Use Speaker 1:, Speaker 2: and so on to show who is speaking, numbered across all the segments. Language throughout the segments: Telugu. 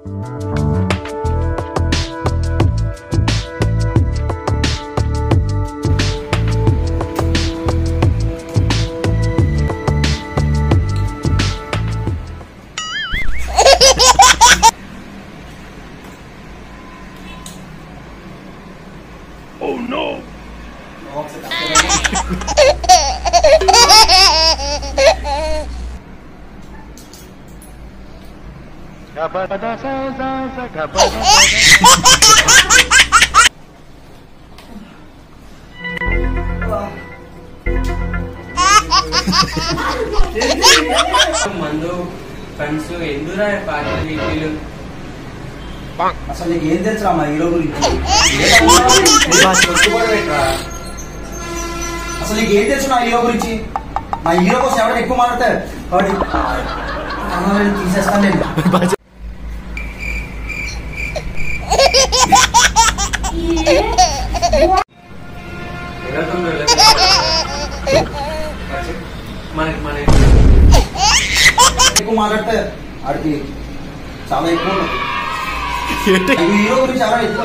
Speaker 1: మందు ఫ్రెండ్స్ ఎందురా పార్టీ వీళ్ళు
Speaker 2: అసలు నీకు ఏం తెలుసా మా హీరో గురించి అసలు నీకు ఏం తెలుసు నా హీరో గురించి మా హీరో కోసం ఎవరైనా ఎక్కువ మాట్లాడతారు కాబట్టి అన్నవాళ్ళని తీసేస్తాను నేను
Speaker 1: మనకి మన
Speaker 2: ఎక్కువ మాట్లాడితే ఆడికి చాలా ఎక్కువ ఉంటుంది. ఈ హీరో గురించి చాలా ఎక్కువ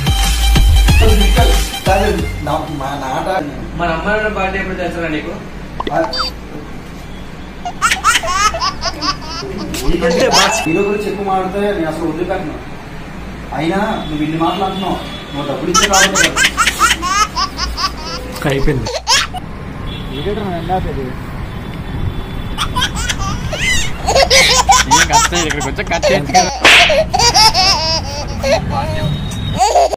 Speaker 2: కాదు, నా- మా నాట
Speaker 1: మన అమ్మాయి పార్టీ ఎప్పుడు తెలుసా నీకు
Speaker 2: హీరో గురించి ఎక్కువ మాట్లాడితే నేను అసలు వదిలిపెట్టను అయినా నువ్వు ఇన్ని మాట్లాడుతున్నావు నువ్వు డబ్బులు ఇచ్చే కాబట్టి
Speaker 3: అయిపోయింది
Speaker 4: ఇక్కడికి వచ్చా కట్ చేయండి